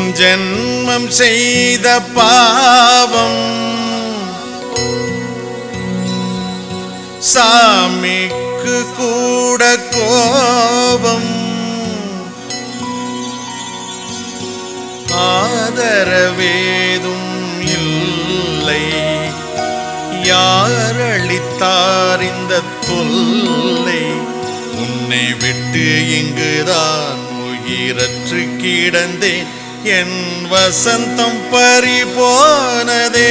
ஜென்மம் செய்த பாவம் சாமிக்கு கூட கோபம் ஆதரவேதும் இல்லை யார் அளித்தார் இந்த தொல்லை உன்னை விட்டு இங்குதான் உயிரற்று கிடந்தேன் என் வசந்தம் பறி போனதே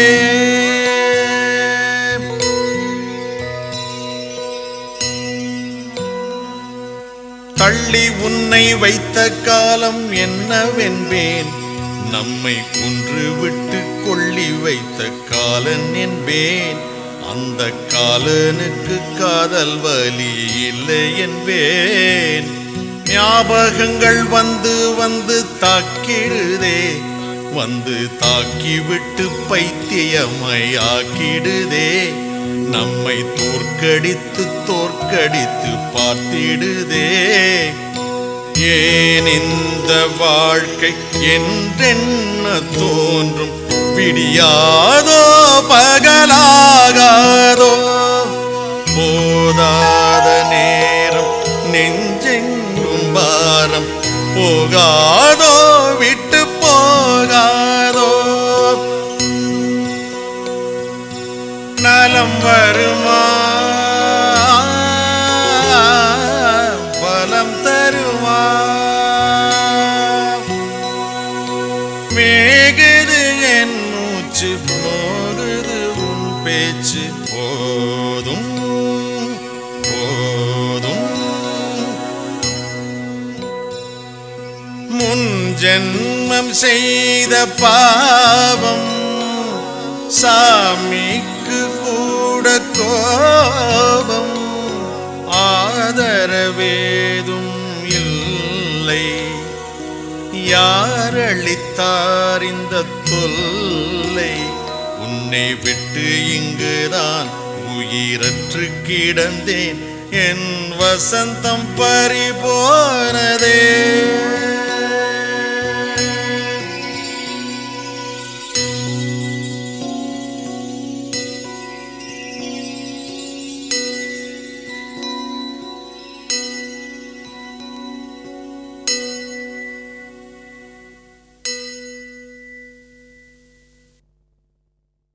தள்ளி உன்னை வைத்த காலம் என்னவென்பேன் நம்மை கொன்று விட்டு கொள்ளி வைத்த காலன் என்பேன் அந்த காலனுக்கு காதல் வலி இல்லை என்பேன் ஞாபகங்கள் வந்து வந்து தாக்கிடுதே வந்து தாக்கி விட்டு பைத்தியமாய் ஆக்கிடுதே நம்மை தோற்கடித்து தோற்கடித்து பார்த்திடுதே ஏன் இந்த வாழ்க்கை என்றென்ன தோன்றும் விடியாதோ பகலாகாதோ போதாத நேரம் நெஞ்செங்கும் பாரம் போகாதோ விட்டு போகாதோ நலம் வருமா பலம் தருமா மேகுது என் மூச்சு போகுது உன் பேச்சு போதும் போதும் முன் ஜென்மம் செய்த பாவம் சாமிக்கு கூட கோபம் ஆதரவேதும் இல்லை யார் அளித்தார் இந்த தொல்லை உன்னை விட்டு இங்குதான் உயிரற்று கிடந்தேன் என் வசந்தம் பறி போனதே